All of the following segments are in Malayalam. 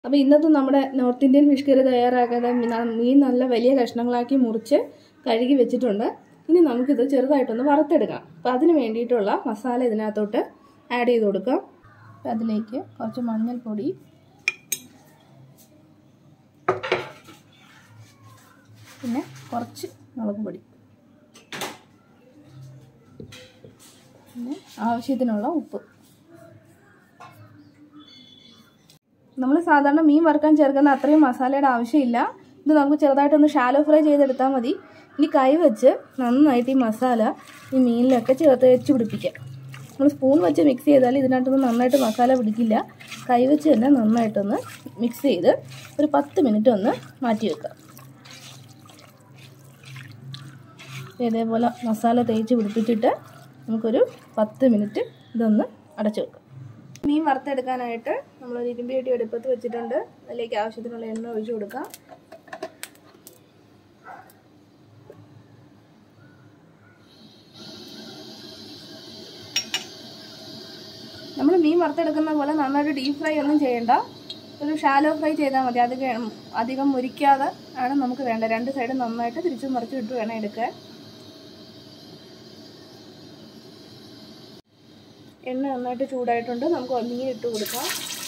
അപ്പോൾ ഇന്നത്തെ നമ്മുടെ നോർത്ത് ഇന്ത്യൻ ഫിഷ് കറി തയ്യാറാക്കാൻ മീൻ നല്ല വലിയ കഷ്ണങ്ങളാക്കി മുറിച്ച് കഴുകി വെച്ചിട്ടുണ്ട് ഇനി നമുക്കിത് ചെറുതായിട്ടൊന്ന് വറുത്തെടുക്കാം അപ്പോൾ അതിന് വേണ്ടിയിട്ടുള്ള മസാല ഇതിനകത്തോട്ട് ആഡ് ചെയ്ത് കൊടുക്കാം അപ്പോൾ അതിലേക്ക് കുറച്ച് മഞ്ഞൾപ്പൊടി പിന്നെ കുറച്ച് മുളക് പൊടി പിന്നെ ആവശ്യത്തിനുള്ള ഉപ്പ് നമ്മൾ സാധാരണ മീൻ വറുക്കാൻ ചേർക്കുന്ന അത്രയും മസാലയുടെ ആവശ്യമില്ല ഇത് നമുക്ക് ചെറുതായിട്ടൊന്ന് ഷാലോ ഫ്രൈ ചെയ്തെടുത്താൽ മതി ഇനി കൈ വെച്ച് നന്നായിട്ട് ഈ മസാല ഈ മീനിലൊക്കെ ചേർത്ത് വെച്ച് പിടിപ്പിക്കാം നമ്മൾ സ്പൂൺ വെച്ച് മിക്സ് ചെയ്താൽ ഇതിനകത്തൊന്നും നന്നായിട്ട് മസാല പിടിക്കില്ല കൈ വെച്ച് തന്നെ നന്നായിട്ടൊന്ന് മിക്സ് ചെയ്ത് ഒരു പത്ത് മിനിറ്റ് ഒന്ന് മാറ്റി വെക്കാം ഇതേപോലെ മസാല തേച്ച് പിടിപ്പിച്ചിട്ട് നമുക്കൊരു പത്ത് മിനിറ്റ് ഇതൊന്ന് അടച്ചു വെക്കാം മീൻ വറുത്തെടുക്കാനായിട്ട് നമ്മളൊരു ഇരുമ്പ് ചട്ടി അടുപ്പത്ത് വെച്ചിട്ടുണ്ട് അതിലേക്ക് ആവശ്യത്തിനുള്ള എണ്ണ ഒഴിച്ചു കൊടുക്കാം നമ്മൾ മീൻ വറുത്തെടുക്കുന്ന പോലെ നന്നായിട്ട് ഡീപ്പ് ഫ്രൈ ഒന്നും ചെയ്യണ്ട ഒരു ഷാലോ ഫ്രൈ ചെയ്താൽ മതി അധികം അധികം മുരിക്കാതെ ആണ് നമുക്ക് വേണ്ടത് രണ്ട് സൈഡും നന്നായിട്ട് തിരിച്ചും മറിച്ചും ഇട്ട് വേണം എടുക്കാൻ എണ്ണ നന്നായിട്ട് ചൂടായിട്ടുണ്ട് നമുക്ക് മീൻ ഇട്ട് കൊടുക്കാം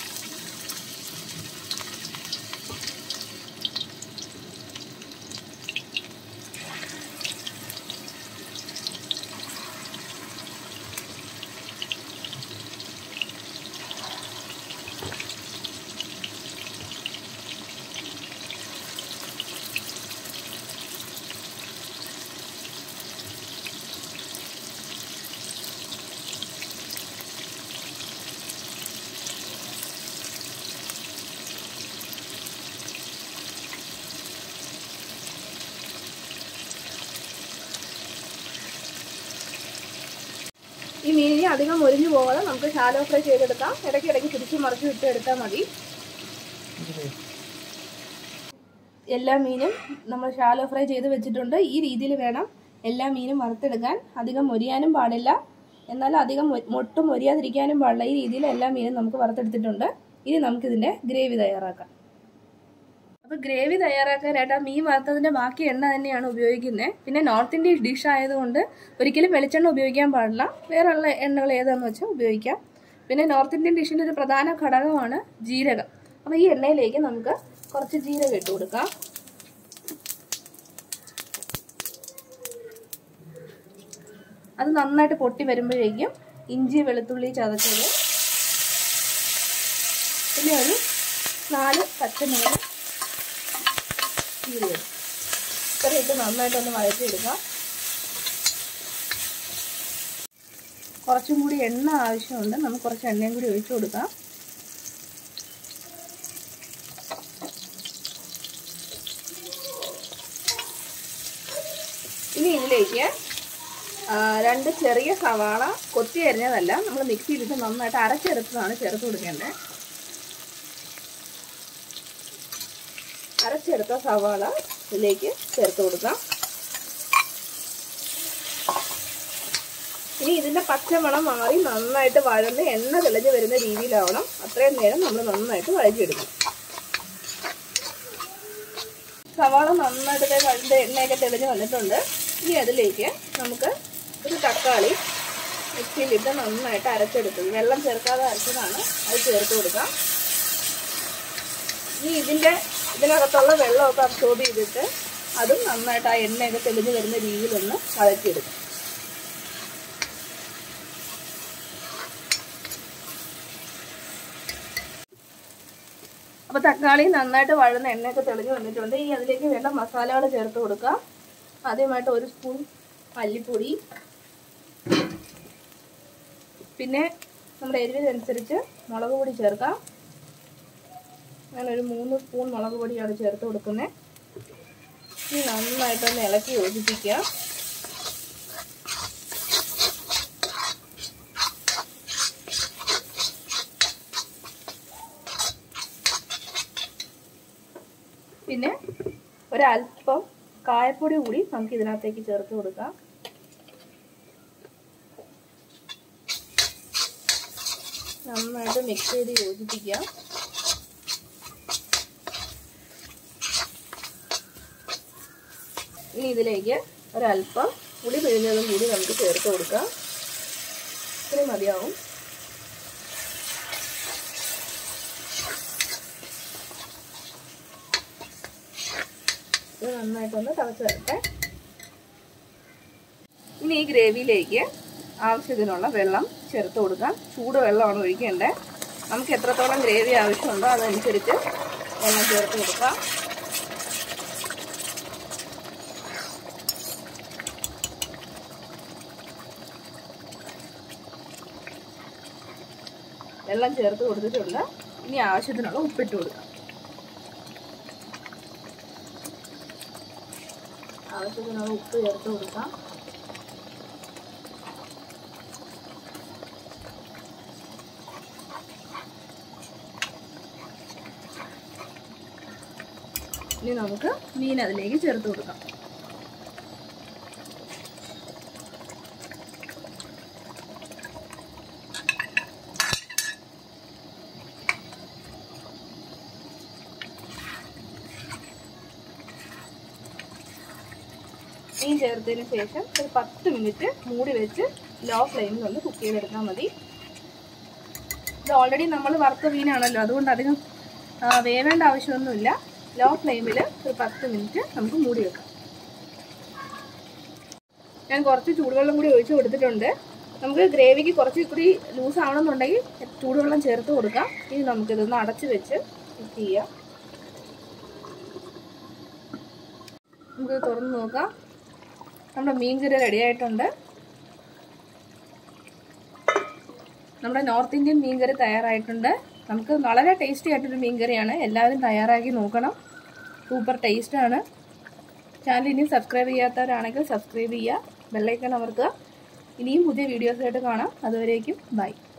ഈ മീനിനെ അധികം മൊരിഞ്ഞു പോകാതെ നമുക്ക് ഷാലോ ഫ്രൈ ചെയ്തെടുക്കാം ഇടയ്ക്ക് ഇടയ്ക്ക് തിരിച്ചു മറിച്ചു ഇട്ട് എടുത്താൽ മതി എല്ലാ മീനും നമ്മൾ ഷാലോ ഫ്രൈ ചെയ്ത് വെച്ചിട്ടുണ്ട് ഈ രീതിയിൽ വേണം എല്ലാ മീനും വറുത്തെടുക്കാൻ അധികം മൊരിയാനും പാടില്ല എന്നാൽ അധികം ഒട്ടും മൊരിയാതിരിക്കാനും പാടില്ല ഈ രീതിയിൽ എല്ലാ മീനും നമുക്ക് വറുത്തെടുത്തിട്ടുണ്ട് ഇനി നമുക്കിതിൻ്റെ ഗ്രേവി തയ്യാറാക്കാം അപ്പോൾ ഗ്രേവി തയ്യാറാക്കാനായിട്ട് ആ മീൻ വറുത്തതിൻ്റെ ബാക്കി എണ്ണ തന്നെയാണ് ഉപയോഗിക്കുന്നത് പിന്നെ നോർത്ത് ഇന്ത്യൻ ഡിഷ് ആയതുകൊണ്ട് ഒരിക്കലും വെളിച്ചെണ്ണ ഉപയോഗിക്കാൻ പാടില്ല വേറെയുള്ള എണ്ണകൾ ഏതാണെന്ന് വെച്ചാൽ ഉപയോഗിക്കാം പിന്നെ നോർത്ത് ഇന്ത്യൻ ഡിഷിൻ്റെ ഒരു പ്രധാന ഘടകമാണ് ജീരകം അപ്പോൾ ഈ എണ്ണയിലേക്ക് നമുക്ക് കുറച്ച് ജീരകം ഇട്ട് കൊടുക്കാം അത് നന്നായിട്ട് പൊട്ടി വരുമ്പോഴേക്കും ഇഞ്ചി വെളുത്തുള്ളി ചതച്ചത് പിന്നെ ഒരു നാല് പച്ചമുളക് കീറിയത് ഇത്ര ഇട്ട് നന്നായിട്ടൊന്ന് വഴറ്റിയെടുക്കാം കുറച്ചും കൂടി എണ്ണ ആവശ്യമുണ്ട് നമുക്ക് കുറച്ച് എണ്ണയും കൂടി ഒഴിച്ചു കൊടുക്കാം ഇനി ഇതിലേക്ക് രണ്ട് ചെറിയ സവാള കൊത്തി അരിഞ്ഞതല്ല നമ്മൾ മിക്സിയിലിട്ട് നന്നായിട്ട് അരച്ചെടുത്തതാണ് ചേർത്ത് കൊടുക്കേണ്ടത് അരച്ചെടുത്ത സവാള ഇതിലേക്ക് ചേർത്ത് കൊടുക്കാം ഇനി ഇതിന്റെ പച്ചമണം മാറി നന്നായിട്ട് വഴന്ന് എണ്ണ തെളിഞ്ഞ് വരുന്ന രീതിയിലാവണം അത്രയും നേരം നമ്മൾ നന്നായിട്ട് വഴച്ചെടുക്കും സവാള നന്നായിട്ട് വഴുന്ന എണ്ണയൊക്കെ തെളിഞ്ഞ് വന്നിട്ടുണ്ട് ഇനി അതിലേക്ക് നമുക്ക് ഒരു തക്കാളി മിക്സിയിലിട്ട് നന്നായിട്ട് അരച്ചെടുക്കും വെള്ളം ചേർക്കാതെ അരച്ചതാണ് അത് ചേർത്ത് കൊടുക്കാം ഇനി ഇതിൻ്റെ ഇതിനകത്തുള്ള വെള്ളമൊക്കെ അബ്സോർബ് ചെയ്തിട്ട് അതും നന്നായിട്ട് ആ എണ്ണയൊക്കെ തെളിഞ്ഞ് വരുന്ന രീതിയിലൊന്ന് വഴറ്റിയെടുക്കും അപ്പോൾ തക്കാളി നന്നായിട്ട് വഴുന്ന എണ്ണയൊക്കെ തെളിഞ്ഞ് വന്നിട്ടുണ്ട് ഇനി അതിലേക്ക് വേണ്ട മസാലകൾ ചേർത്ത് കൊടുക്കാം ആദ്യമായിട്ട് ഒരു സ്പൂൺ മല്ലിപ്പൊടി പിന്നെ നമ്മുടെ എരിവിനനുസരിച്ച് മുളക് പൊടി ചേർക്കാം ഞാനൊരു മൂന്ന് സ്പൂൺ മുളക് പൊടിയാണ് ചേർത്ത് കൊടുക്കുന്നത് ഇനി നന്നായിട്ടൊന്ന് ഇളക്കി യോജിപ്പിക്കുക പിന്നെ ഒരല്പം കായപ്പൊടി കൂടി നമുക്ക് ഇതിനകത്തേക്ക് ചേർത്ത് കൊടുക്കാം നന്നായിട്ട് മിക്സ് ചെയ്ത് യോജിപ്പിക്കാം ഇനി ഇതിലേക്ക് ഒരല്പം പുളി പിഴിഞ്ഞതും കൂടി നമുക്ക് ചേർത്ത് കൊടുക്കാം ഇത്രയും മതിയാവും ഇത് നന്നായിട്ടൊന്ന് തിളച്ച് വരട്ടെ ഇനി ഈ ഗ്രേവിയിലേക്ക് ആവശ്യത്തിനുള്ള വെള്ളം ചേർത്ത് കൊടുക്കാം ചൂട് വെള്ളമാണ് ഒഴിക്കേണ്ടത് നമുക്ക് എത്രത്തോളം ഗ്രേവി ആവശ്യമുണ്ടോ അതനുസരിച്ച് വെള്ളം ചേർത്ത് കൊടുക്കാം വെള്ളം ചേർത്ത് കൊടുത്തിട്ടുണ്ട് ഇനി ആവശ്യത്തിനുള്ള ഉപ്പിട്ട് കൊടുക്കാം ആവശ്യത്തിനുള്ള ഉപ്പ് ചേർത്ത് കൊടുക്കാം ഇനി നമുക്ക് മീൻ അതിലേക്ക് ചേർത്ത് കൊടുക്കാം മീൻ ചേർത്തതിന് ശേഷം ഒരു പത്ത് മിനിറ്റ് മൂടി വെച്ച് ലോ ഫ്ലെയിമിൽ ഒന്ന് കുക്ക് ചെയ്തെടുത്താൽ മതി ഇത് ഓൾറെഡി നമ്മൾ വറുത്ത മീനാണല്ലോ അതുകൊണ്ട് അധികം ആ, വേവേണ്ട ആവശ്യമൊന്നുമില്ല ലോ ഫ്ലെയിമിൽ ഒരു പത്ത് മിനിറ്റ് നമുക്ക് മൂടി വെക്കാം ഞാൻ കുറച്ച് ചൂടുവെള്ളം കൂടി ഒഴിച്ച് കൊടുത്തിട്ടുണ്ട് നമുക്ക് ഗ്രേവിക്ക് കുറച്ച് കൂടി ലൂസ് ആവണമെന്നുണ്ടെങ്കിൽ ചൂടുവെള്ളം ചേർത്ത് കൊടുക്കാം ഇനി നമുക്കിതൊന്ന് അടച്ച് വെച്ച് കുക്ക് ചെയ്യാം നമുക്ക് തുറന്ന് നോക്കാം നമ്മുടെ മീൻ കറി റെഡി ആയിട്ടുണ്ട് നമ്മുടെ നോർത്ത് ഇന്ത്യൻ മീൻ കറി തയ്യാറായിട്ടുണ്ട് നമുക്ക് വളരെ ടേസ്റ്റി ആയിട്ടൊരു മീൻ കറിയാണ് എല്ലാവരും തയ്യാറാക്കി നോക്കണം സൂപ്പർ ടേസ്റ്റാണ് ചാനൽ ഇനിയും സബ്സ്ക്രൈബ് ചെയ്യാത്തവരാണെങ്കിൽ സബ്സ്ക്രൈബ് ചെയ്യുക ബെല്ലൈക്കൺ അമർത്തുക ഇനിയും പുതിയ വീഡിയോസായിട്ട് കാണാം അതുവരേക്കും ബൈ